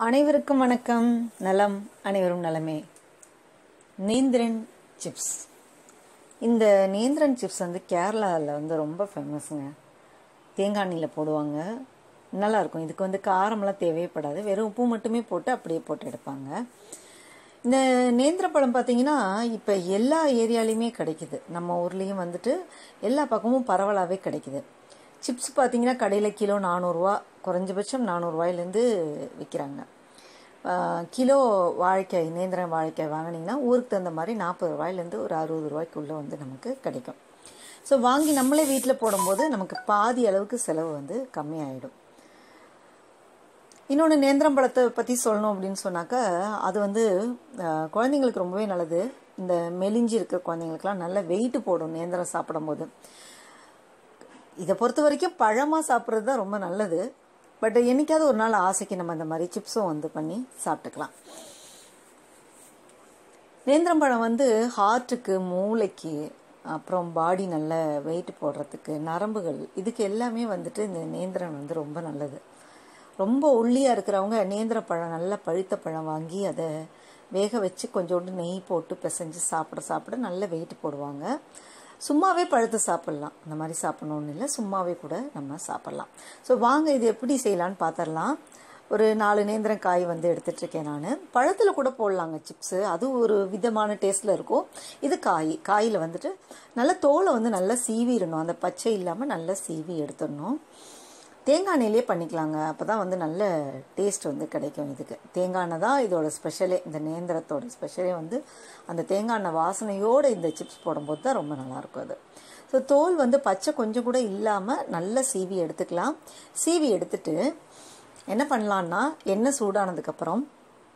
அனைவருக்கும் வணக்கம் நலம் அனைவரும் நலமே நேந்திரன் சிப்ஸ் இந்த நேந்திரன் சிப்ஸ் வந்து கேரளாவில் வந்து ரொம்ப ஃபேமஸுங்க தேங்காய் எண்ணெயில் போடுவாங்க நல்லா இருக்கும் இதுக்கு வந்து காரமெல்லாம் தேவைப்படாது வெறும் உப்பு மட்டுமே போட்டு அப்படியே போட்டு எடுப்பாங்க இந்த நேந்திர பழம் பார்த்தீங்கன்னா இப்போ எல்லா ஏரியாலையுமே கிடைக்குது நம்ம ஊர்லேயும் வந்துட்டு எல்லா பக்கமும் பரவலாகவே கிடைக்குது சிப்ஸ் பார்த்தீங்கன்னா கடையில் கிலோ நானூறுரூவா குறைஞ்சபட்சம் நானூறுரூவாயிலேருந்து விற்கிறாங்க கிலோ வாழைக்காய் நேந்திரம் வாழைக்காய் வாங்கினீங்கன்னா ஊருக்கு தகுந்த மாதிரி நாற்பது ரூபாயிலேருந்து ஒரு அறுபது ரூபாய்க்குள்ளே வந்து நமக்கு கிடைக்கும் ஸோ வாங்கி நம்மளே வீட்டில் போடும்போது நமக்கு பாதி அளவுக்கு செலவு வந்து கம்மியாயிடும் இன்னொன்று நேந்திரம் பழத்தை பற்றி சொல்லணும் அப்படின்னு சொன்னாக்கா அது வந்து அஹ், குழந்தைங்களுக்கு ரொம்பவே நல்லது இந்த மெலிஞ்சி இருக்கிற குழந்தைங்களுக்குலாம் நல்ல வெயிட் போடும் நேந்திரம் சாப்பிடும்போது இதை பொறுத்த வரைக்கும் பழமாக சாப்பிட்றது தான் ரொம்ப நல்லது பட் என்னைக்காவது ஒரு நாள் ஆசைக்கு நம்ம இந்த மாதிரி சிப்ஸும் வந்து பண்ணி சாப்பிட்டுக்கலாம் நேந்திரம் பழம் வந்து ஹார்ட்டுக்கு மூளைக்கு அப்புறம் பாடி நல்ல வெயிட் போடுறதுக்கு நரம்புகள் இதுக்கு எல்லாமே வந்துட்டு இந்த நேந்திரம் வந்து ரொம்ப நல்லது ரொம்ப ஒல்லியாக இருக்கிறவங்க நேந்திர பழம் நல்லா பழுத்த பழம் வாங்கி அதை வேக வச்சு கொஞ்சோண்டு நெய் போட்டு பிசைஞ்சு சாப்பிட சாப்பிட நல்ல வெயிட் போடுவாங்க சும்மாவே பழுத்து சாப்பிட்லாம் இந்த மாதிரி சாப்பிடணும்னு இல்லை சும்மாவே கூட நம்ம சாப்பிட்லாம் ஸோ வாங்க இது எப்படி செய்யலான்னு பார்த்துடலாம் ஒரு நாலு நேந்திரம் காய் வந்து எடுத்துட்ருக்கேன் நான் பழத்தில் கூட போடலாங்க சிப்ஸு அது ஒரு விதமான டேஸ்ட்டில் இருக்கும் இது காய் காயில் வந்துட்டு நல்லா தோலை வந்து நல்லா சீவிடணும் அந்த பச்சை இல்லாமல் நல்லா சீவி எடுத்துடணும் தேங்காய் எண்ணெயிலே பண்ணிக்கலாங்க அப்போ தான் வந்து நல்ல டேஸ்ட் வந்து கிடைக்கும் இதுக்கு தேங்காய் எண்ணெய் தான் இதோட ஸ்பெஷலே இந்த நேந்திரத்தோட ஸ்பெஷலே வந்து அந்த தேங்காய் எண்ணெய் வாசனையோடு இந்த சிப்ஸ் போடும்போது தான் ரொம்ப நல்லாயிருக்கும் அது ஸோ தோல் வந்து பச்சை கொஞ்சம் கூட இல்லாமல் நல்லா சீவி எடுத்துக்கலாம் சீவி எடுத்துட்டு என்ன பண்ணலான்னா எண்ணெய் சூடானதுக்கப்புறம்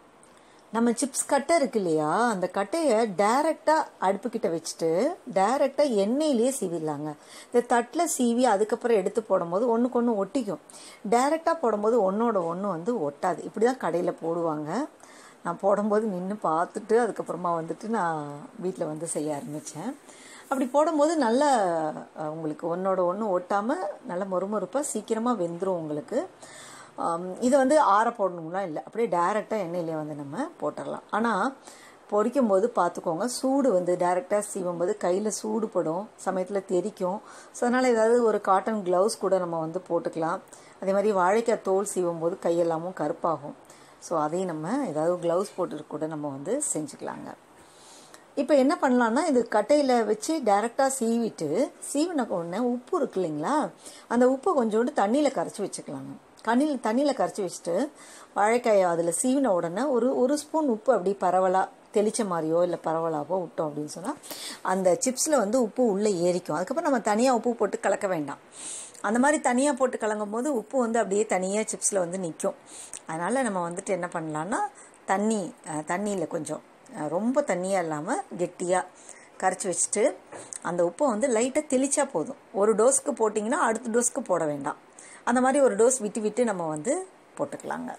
நம்ம சிப்ஸ் கட்டை இருக்கு இல்லையா அந்த கட்டையை டைரெக்டாக அடுப்புக்கிட்ட வச்சுட்டு டைரெக்டாக எண்ணெயிலேயே சீவிடலாங்க இந்த தட்டில் சீவி அதுக்கப்புறம் எடுத்து போடும்போது ஒன்றுக்கு ஒன்று ஒட்டிக்கும் டைரெக்டாக போடும்போது ஒன்றோட ஒன்று வந்து ஒட்டாது இப்படி தான் கடையில் போடுவாங்க நான் போடும்போது நின்று பார்த்துட்டு அதுக்கப்புறமா வந்துட்டு நான் வீட்டில் வந்து செய்ய ஆரம்பித்தேன் அப்படி போடும்போது நல்லா அஹ், உங்களுக்கு ஒன்றோட ஒன்று ஒட்டாமல் நல்லா மொறுமொறுப்பாக சீக்கிரமாக வெந்துடும் உங்களுக்கு ஆம், இதை வந்து ஆற போடணும்லாம் இல்லை அப்படியே டைரெக்டாக எண்ணெயிலே வந்து நம்ம போட்டுடலாம் ஆனால் பொரிக்கும் போது பார்த்துக்கோங்க சூடு வந்து டைரெக்டாக சீவும் போது கையில் சூடு படும் சமயத்தில் தெறிக்கும் ஸோ அதனால் ஏதாவது ஒரு காட்டன் க்ளவுஸ் கூட நம்ம வந்து போட்டுக்கலாம் அதே மாதிரி வாழைக்காய் தோல் சீவும் போது கையெல்லாமும் கருப்பாகும் ஸோ அதையும் நம்ம ஏதாவது க்ளவுஸ் போட்டு கூட நம்ம வந்து செஞ்சுக்கலாங்க இப்போ என்ன பண்ணலான்னா இது கட்டையில் வச்சு டைரெக்டாக சீவிட்டு சீவின உடனே உப்பு இருக்கு இல்லைங்களா அந்த உப்பை கொஞ்சோண்டு தண்ணியில் கரைச்சி வச்சுக்கலாங்க கண்ணில் தண்ணியில் கரைச்சி வச்சுட்டு வாழைக்காயை அதில் சீவின உடனே ஒரு ஒரு ஸ்பூன் உப்பு அப்படி பரவலாக தெளிச்ச மாதிரியோ இல்லை பரவலாகவோ விட்டோம் அப்படின்னு சொன்னால் அந்த சிப்ஸில் வந்து உப்பு உள்ளே ஏறிக்கும் அதுக்கப்புறம் நம்ம தனியாக உப்பு போட்டு கலக்க வேண்டாம் அந்த மாதிரி தனியாக போட்டு கலங்கும் போது உப்பு வந்து அப்படியே தனியாக சிப்ஸில் வந்து நிற்கும் அதனால் நம்ம வந்துட்டு என்ன பண்ணலான்னா தண்ணி அஹ், தண்ணியில் கொஞ்சம் அஹ், ரொம்ப தண்ணியாக இல்லாமல் கெட்டியாக கரைச்சி வச்சுட்டு அந்த உப்பை வந்து லைட்டாக தெளிச்சா போதும் ஒரு டோஸ்க்கு போட்டிங்கன்னா அடுத்த டோஸ்க்கு போட வேண்டாம் அந்த மாதிரி ஒரு டோஸ் விட்டு விட்டு நம்ம வந்து போட்டுக்கலாங்க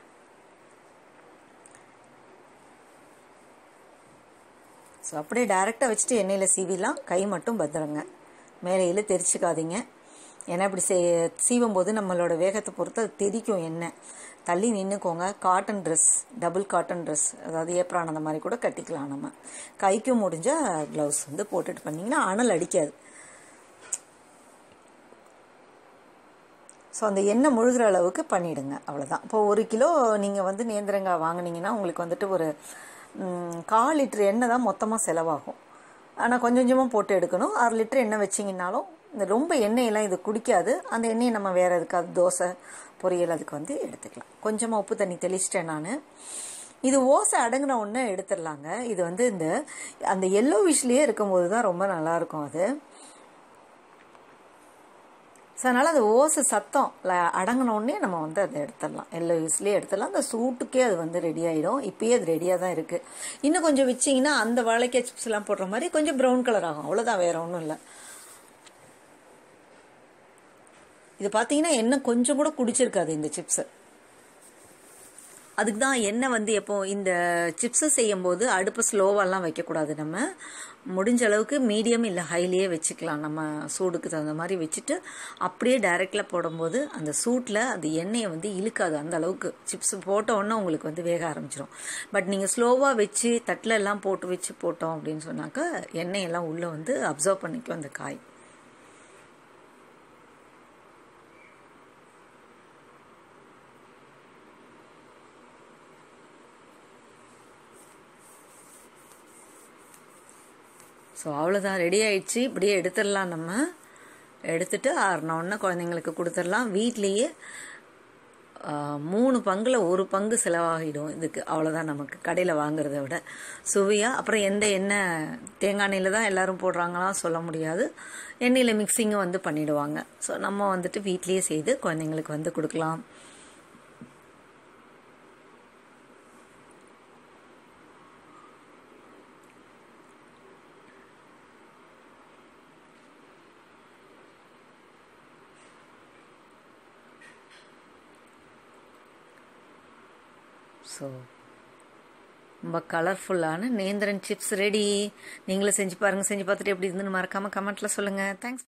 ஸோ அப்படியே டைரெக்டாக வச்சுட்டு எண்ணெயில் சீவிலாம் கை மட்டும் பத்திரங்க மேலையில் தெரிச்சுக்காதீங்க ஏன்னா இப்படி சே சீவும் போது நம்மளோட வேகத்தை பொறுத்து அது தெறிக்கும் எண்ணெய் தள்ளி நின்றுக்கோங்க cotton dress double cotton dress அதாவது ஏப்ரான் அந்த மாதிரி கூட கட்டிக்கலாம் நம்ம கைக்கும் முடிஞ்சால் க்ளவுஸ் வந்து போட்டுட்டு பண்ணிங்கன்னா அனல் அடிக்காது ஸோ அந்த எண்ணெய் முழுகிற அளவுக்கு பண்ணிவிடுங்க அவ்வளோதான் இப்போ ஒரு கிலோ நீங்கள் வந்து நேந்திரங்காய் வாங்குனீங்கன்னா உங்களுக்கு வந்துட்டு ஒரு ம், கால் லிட்டர் எண்ணெய் தான் மொத்தமாக செலவாகும் ஆனால் கொஞ்சம் கொஞ்சமாக போட்டு எடுக்கணும் அரை லிட்டர் எண்ணெய் வச்சிங்கனாலும் இந்த ரொம்ப எண்ணெயெல்லாம் இது குடிக்காது அந்த எண்ணெயை நம்ம வேறு எதுக்காவது தோசை பொரியல் அதுக்கு வந்து எடுத்துக்கலாம் கொஞ்சமாக உப்பு தண்ணி தெளிச்சிட்டேன் நான் இது ஓசை அடங்கின உடனே எடுத்துடலாங்க இது வந்து இந்த அந்த எல்லோ விஷ்லேயே இருக்கும்போது தான் ரொம்ப நல்லாயிருக்கும் அது ஸோ அதனால் அந்த ஓசை சத்தம் ல- அடங்கின உடனே நம்ம வந்து அதை எடுத்துடலாம் எல்லோ யூஸ்லேயே எடுத்துடலாம் அந்த சூட்டுக்கே அது வந்து ரெடி ஆகிடும் இப்பயே அது ரெடியாக தான் இருக்குது இன்னும் கொஞ்சம் வச்சிங்கன்னா அந்த வாழைக்காய் சிப்ஸ் எல்லாம் போடுற மாதிரி கொஞ்சம் ப்ரௌன் கலர் ஆகும் அவ்வளோதான் வேற ஒன்றும் இல்லை இது பார்த்தீங்கன்னா என்ன கொஞ்சம் கூட குடிச்சிருக்காது இந்த சிப்ஸு அதுக்கு தான் எண்ணெய் வந்து எப்போ இந்த சிப்ஸு செய்யும்போது அடுப்பு ஸ்லோவாலாம் வைக்கக்கூடாது நம்ம முடிஞ்ச அளவுக்கு மீடியம் இல்லை ஹைலியே வச்சுக்கலாம் நம்ம சூடுக்கு தகுந்த மாதிரி வச்சுட்டு அப்படியே டைரெக்டில் போடும்போது அந்த சூட்டில் அந்த எண்ணெயை வந்து இழுக்காது அந்த அளவுக்கு சிப்ஸ் போட்ட உடனே உங்களுக்கு வந்து வேக ஆரம்பிச்சிடும் பட் நீங்கள் ஸ்லோவாக வச்சு தட்டில் எல்லாம் போட்டு வச்சு போட்டோம் அப்படின்னு சொன்னாக்கா எண்ணெயெல்லாம் உள்ளே வந்து அப்சர்வ் பண்ணிக்கும் அந்த காய் ஸோ அவ்வளோதான் ரெடி ஆயிடுச்சு இப்படியே எடுத்துடலாம் நம்ம எடுத்துட்டு ஆறினோடனே குழந்தைங்களுக்கு கொடுத்துடலாம் வீட்லேயே மூணு பங்கில் ஒரு பங்கு செலவாகிடும் இதுக்கு அவ்வளோதான் நமக்கு கடையில் வாங்குறத விட சுவையாக அப்புறம் எந்த எண்ணெய் தேங்காய் எண்ணெயில் தான் எல்லோரும் போடுறாங்களாம் சொல்ல முடியாது எண்ணெயில் மிக்சிங்கும் வந்து பண்ணிடுவாங்க ஸோ நம்ம வந்துட்டு வீட்லேயே செய்து குழந்தைங்களுக்கு வந்து கொடுக்கலாம் ஸோ ரொம்ப கலர்ஃபுல்லான நேந்திரன் சிப்ஸ் ரெடி நீங்களும் செஞ்சு பாருங்கள் செஞ்சு பார்த்துட்டு எப்படி இருந்துன்னு மறக்காமல் கமெண்ட்டில் சொல்லுங்கள் தேங்க்ஸ்